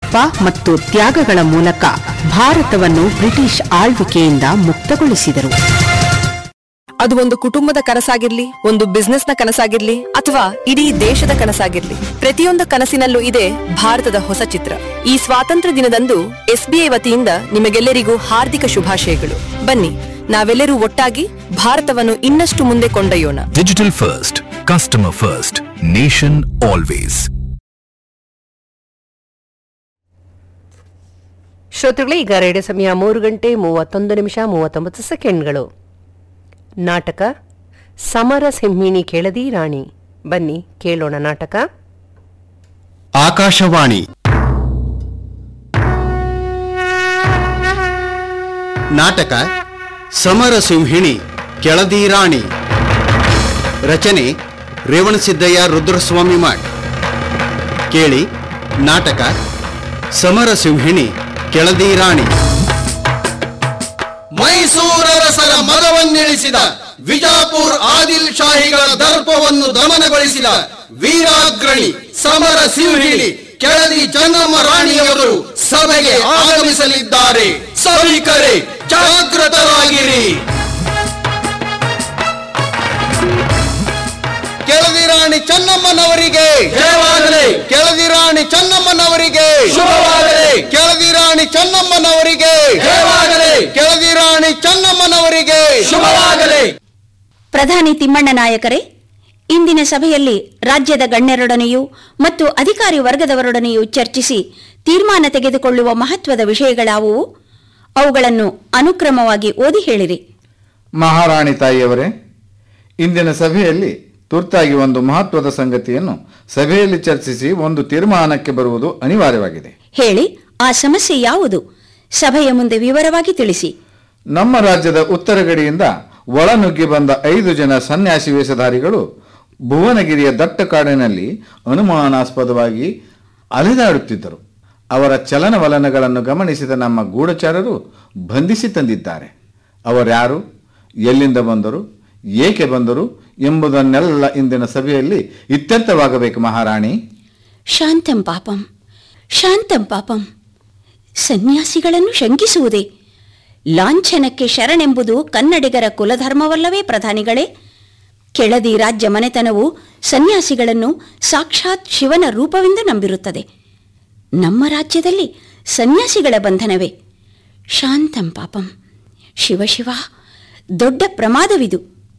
ತಪ ಮತ್ತು ತ್ಯಾಗಗಳ ಮೂಲಕ ಭಾರತವನ್ನು ಬ್ರಿಟಿಷ್ ಆಳ್ವಿಕೆಯಿಂದ ಮುಕ್ತಗೊಳಿಸಿದರು ಅದು ಒಂದು ಕುಟುಂಬದ ಕನಸಾಗಿರ್ಲಿ ಒಂದು ಬಿಸ್ನೆಸ್ ನ ಕನಸಾಗಿರ್ಲಿ ಅಥವಾ ಇಡೀ ದೇಶದ ಕನಸಾಗಿರ್ಲಿ ಪ್ರತಿಯೊಂದು ಕನಸಿನಲ್ಲೂ ಇದೆ ಭಾರತದ ಹೊಸ ಚಿತ್ರ ಈ ಸ್ವಾತಂತ್ರ್ಯ ದಿನದಂದು ಎಸ್ಬಿಐ ವತಿಯಿಂದ ನಿಮಗೆಲ್ಲರಿಗೂ ಹಾರ್ದಿಕ ಶುಭಾಶಯಗಳು ಬನ್ನಿ ನಾವೆಲ್ಲರೂ ಒಟ್ಟಾಗಿ ಭಾರತವನ್ನು ಇನ್ನಷ್ಟು ಮುಂದೆ ಕೊಂಡೊಯ್ಯೋಣ Digital first, customer first, nation always. ಶ್ರೋತೃಗಳೇ ಈಗ ರೇಡಿಯೋ ಸಮಯ ಮೂರು ಗಂಟೆ ಮೂವತ್ತೊಂದು ನಿಮಿಷ ಮೂವತ್ತೊಂಬತ್ತು ಸೆಕೆಂಡ್ಗಳು ನಾಟಕ ಸಮರ ಸಿಂಹಿಣಿ ಕೆಳದಿ ರಾಣಿ ಬನ್ನಿ ಕೇಳೋಣ ನಾಟಕ ಆಕಾಶವಾಣಿ ನಾಟಕ ಸಮರ ಸಿಂಹಿಣಿ ಕೆಳದಿ ರಾಣಿ ರಚನೆ ರೇವಣಸಿದ್ದಯ್ಯ ರುದ್ರಸ್ವಾಮಿ ಮಠ್ ಕೇಳಿ ನಾಟಕ ಸಮರ ಸಿಂಹಿಣಿ ಕೆಳದಿ ರಾಣಿ ಮೈಸೂರರಸರ ಮದವನ್ನಿಳಿಸಿದ ವಿಜಾಪುರ್ ಆದಿಲ್ ಶಾಹಿಗಳ ದರ್ಪವನ್ನು ದಮನಗೊಳಿಸಿದ ವೀರಾಗ್ರಣಿ ಸಮರ ಸಿಂಹಿಣಿ ಕೆಳದಿ ಚೆನ್ನಮ್ಮ ರಾಣಿಯವರು ಸಭೆಗೆ ಆಗಮಿಸಲಿದ್ದಾರೆ ಸಭಿಕರೇ ಜಾಗೃತರಾಗಿರಿ ಕೆಳದಿ ರಾಣಿ ಚೆನ್ನಮ್ಮನವರಿಗೆ ಜಯವಾಗಲಿ ಕೆಳದಿ ರಾಣಿ ಚೆನ್ನಮ್ಮನವರಿಗೆ ಶುಭವಾಗಲಿ ಕೆಳದಿ ರಾಣಿ ಚೆನ್ನಮ್ಮನವರಿಗೆ ಜಯವಾಗಲಿ ಕೆಳದಿ ರಾಣಿ ಚೆನ್ನಮ್ಮನವರಿಗೆ ಶುಭವಾಗಲಿ ಪ್ರಧಾನಿ ತಿಮ್ಮಣ್ಣ ನಾಯಕರೇ ಇಂದಿನ ಸಭೆಯಲ್ಲಿ ರಾಜ್ಯದ ಗಣ್ಯರೊಡನೆಯೂ ಮತ್ತು ಅಧಿಕಾರಿ ವರ್ಗದವರೊಡನೆಯೂ ಚರ್ಚಿಸಿ ತೀರ್ಮಾನ ತೆಗೆದುಕೊಳ್ಳುವ ಮಹತ್ವದ ವಿಷಯಗಳಾವುವು ಅವುಗಳನ್ನು ಅನುಕ್ರಮವಾಗಿ ಓದಿ ಹೇಳಿರಿ ಮಹಾರಾಣಿ ತಾಯಿಯವರೇ ಇಂದಿನ ಸಭೆಯಲ್ಲಿ ತುರ್ತಾಗಿ ಒಂದು ಮಹತ್ವದ ಸಂಗತಿಯನ್ನು ಸಭೆಯಲ್ಲಿ ಚರ್ಚಿಸಿ ಒಂದು ತೀರ್ಮಾನಕ್ಕೆ ಬರುವುದು ಅನಿವಾರ್ಯವಾಗಿದೆ ಹೇಳಿ ಆ ಸಮಸ್ಯೆ ಯಾವುದು ಸಭೆಯ ಮುಂದೆ ವಿವರವಾಗಿ ತಿಳಿಸಿ ನಮ್ಮ ರಾಜ್ಯದ ಉತ್ತರ ಗಡಿಯಿಂದ ಒಳನುಗ್ಗಿ ಬಂದ ಐದು ಜನ ಸನ್ಯಾಸಿ ವೇಷಧಾರಿಗಳು ಭುವನಗಿರಿಯ ದಟ್ಟ ಕಾಡಿನಲ್ಲಿ ಅನುಮಾನಾಸ್ಪದವಾಗಿ ಅಲೆದಾಡುತ್ತಿದ್ದರು ಅವರ ಚಲನವಲನಗಳನ್ನು ಗಮನಿಸಿದ ನಮ್ಮ ಗೂಢಚಾರರು ಬಂಧಿಸಿ ತಂದಿದ್ದಾರೆ ಅವರ್ಯಾರು ಎಲ್ಲಿಂದ ಬಂದರು ಏಕೆ ಬಂದರು ಎಂಬುದನ್ನೆಲ್ಲ ಇಂದಿನ ಸಭೆಯಲ್ಲಿ ಇತ್ಯರ್ಥವಾಗಬೇಕು ಮಹಾರಾಣಿ ಶಾಂತಂ ಪಾಪಂ ಶಾಂತಂ ಪಾಪಂ ಸನ್ಯಾಸಿಗಳನ್ನು ಶಂಕಿಸುವುದೇ ಲಾಂಛನಕ್ಕೆ ಶರಣೆಂಬುದು ಕನ್ನಡಿಗರ ಕುಲಧರ್ಮವಲ್ಲವೇ ಪ್ರಧಾನಿಗಳೇ ಕೆಳದಿ ರಾಜ್ಯ ಮನೆತನವು ಸನ್ಯಾಸಿಗಳನ್ನು ಸಾಕ್ಷಾತ್ ಶಿವನ ರೂಪವೆಂದು ನಂಬಿರುತ್ತದೆ ನಮ್ಮ ರಾಜ್ಯದಲ್ಲಿ ಸನ್ಯಾಸಿಗಳ ಬಂಧನವೇ ಶಾಂತಂ ಪಾಪಂ ಶಿವಶಿವ ದೊಡ್ಡ ಪ್ರಮಾದವಿದು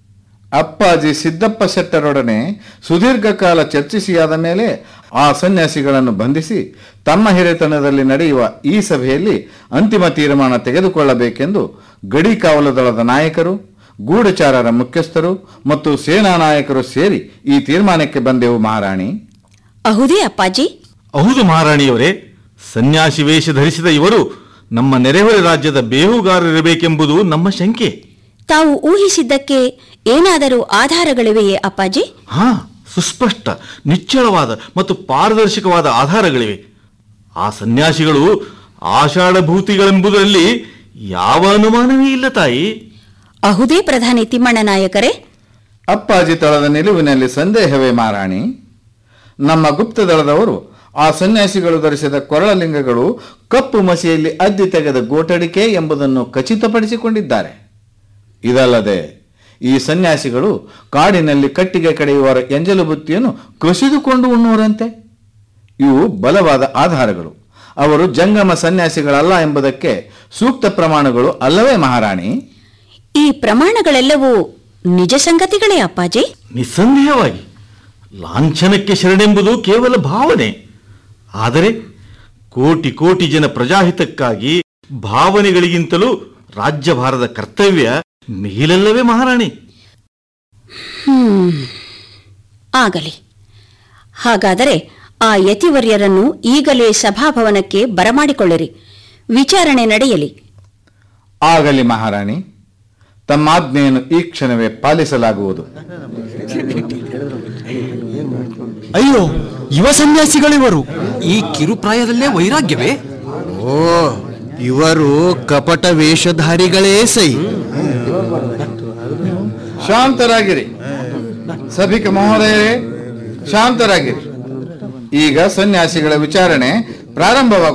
ಅಪ್ಪಾಜಿ ಸಿದ್ದಪ್ಪ ಶೆಟ್ಟರೊಡನೆ ಸುದೀರ್ಘ ಕಾಲ ಚರ್ಚಿಸಿಯಾದ ಮೇಲೆ ಆ ಸನ್ಯಾಸಿಗಳನ್ನು ಬಂಧಿಸಿ ತಮ್ಮ ಹಿರಿತನದಲ್ಲಿ ನಡೆಯುವ ಈ ಸಭೆಯಲ್ಲಿ ಅಂತಿಮ ತೀರ್ಮಾನ ತೆಗೆದುಕೊಳ್ಳಬೇಕೆಂದು ಗಡಿ ಕಾವಲು ದಳದ ನಾಯಕರು ಗೂಢಚಾರರ ಮುಖ್ಯಸ್ಥರು ಮತ್ತು ಸೇನಾ ನಾಯಕರು ಸೇರಿ ಈ ತೀರ್ಮಾನಕ್ಕೆ ಬಂದೆವು ಮಹಾರಾಣಿ ಅಹುದೇ ಅಪ್ಪಾಜಿ ಹೌದು ಮಹಾರಾಣಿಯವರೇ ಸನ್ಯಾಸಿ ವೇಷ ಧರಿಸಿದ ಇವರು ನಮ್ಮ ನೆರೆಹೊರೆ ರಾಜ್ಯದ ಬೇಹುಗಾರರಿರಬೇಕೆಂಬುದು ನಮ್ಮ ಶಂಕೆ ತಾವು ಊಹಿಸಿದ್ದಕ್ಕೆ ಏನಾದರೂ ಆಧಾರಗಳಿವೆಯೇ ಅಪ್ಪಾಜಿ ಹಾ ಸುಸ್ಪಷ್ಟ ನಿಚ್ಚಳವಾದ ಮತ್ತು ಪಾರದರ್ಶಕವಾದ ಆಧಾರಗಳಿವೆ ಆ ಸನ್ಯಾಸಿಗಳು ಆಷಾಢಭೂತಿಗಳೆಂಬುದರಲ್ಲಿ ಯಾವ ಅನುಮಾನವೇ ಇಲ್ಲ ತಾಯಿ ಅಹುದೇ ಪ್ರಧಾನಿ ತಿಮ್ಮಣ್ಣ ನಾಯಕರೇ ಅಪ್ಪಾಜಿ ತಳದ ನಿಲುವಿನಲ್ಲಿ ಸಂದೇಹವೇ ಮಹಾರಾಣಿ ನಮ್ಮ ಗುಪ್ತ ದಳದವರು ಆ ಸನ್ಯಾಸಿಗಳು ಧರಿಸಿದ ಕೊರಳಲಿಂಗಗಳು ಕಪ್ಪು ಮಸಿಯಲ್ಲಿ ಅದ್ದಿ ತೆಗೆದ ಗೋಟಡಿಕೆ ಎಂಬುದನ್ನು ಖಚಿತಪಡಿಸಿಕೊಂಡಿದ್ದಾರೆ ಇದಲ್ಲದೆ ಈ ಸನ್ಯಾಸಿಗಳು ಕಾಡಿನಲ್ಲಿ ಕಟ್ಟಿಗೆ ಕಡೆಯುವವರ ಎಂಜಲು ಬುತ್ತಿಯನ್ನು ಕಸಿದುಕೊಂಡು ಉಣ್ಣುವರಂತೆ ಇವು ಬಲವಾದ ಆಧಾರಗಳು ಅವರು ಜಂಗಮ ಸನ್ಯಾಸಿಗಳಲ್ಲ ಎಂಬುದಕ್ಕೆ ಸೂಕ್ತ ಪ್ರಮಾಣಗಳು ಅಲ್ಲವೇ ಮಹಾರಾಣಿ ಈ ಪ್ರಮಾಣಗಳೆಲ್ಲವೂ ನಿಜ ಸಂಗತಿಗಳೇ ಅಪ್ಪಾಜಿ ನಿಸ್ಸಂದೇಹವಾಗಿ ಲಾಂಛನಕ್ಕೆ ಶರಣೆಂಬುದು ಕೇವಲ ಭಾವನೆ ಆದರೆ ಕೋಟಿ ಕೋಟಿ ಜನ ಪ್ರಜಾಹಿತಕ್ಕಾಗಿ ಭಾವನೆಗಳಿಗಿಂತಲೂ ರಾಜ್ಯಭಾರದ ಕರ್ತವ್ಯ ಮೇಲಲ್ಲವೇ ಮಹಾರಾಣಿ ಹ್ಮ್ ಆಗಲಿ ಹಾಗಾದರೆ ಆ ಯತಿವರ್ಯರನ್ನು ಈಗಲೇ ಸಭಾಭವನಕ್ಕೆ ಬರಮಾಡಿಕೊಳ್ಳಿರಿ ವಿಚಾರಣೆ ನಡೆಯಲಿ ಆಗಲಿ ಮಹಾರಾಣಿ ತಮ್ಮಾಜ್ಞೆಯನ್ನು ಈ ಕ್ಷಣವೇ ಪಾಲಿಸಲಾಗುವುದು ಅಯ್ಯೋ ಯುವ ಸನ್ಯಾಸಿಗಳಿವರು ಈ ಕಿರುಪ್ರಾಯದಲ್ಲೇ ವೈರಾಗ್ಯವೇ ಓ ಇವರು ಕಪಟ ವೇಷಧಾರಿಗಳೇ ಸೈ ಶಾಂತರಾಗಿರಿ ಸಭಿಕ ಮಹೋದಯರೇ ಶಾಂತರಾಗಿರಿ ಈಗ ಸನ್ಯಾಸಿಗಳ ವಿಚಾರಣೆ ಪ್ರಾರಂಭವಾಗುತ್ತದೆ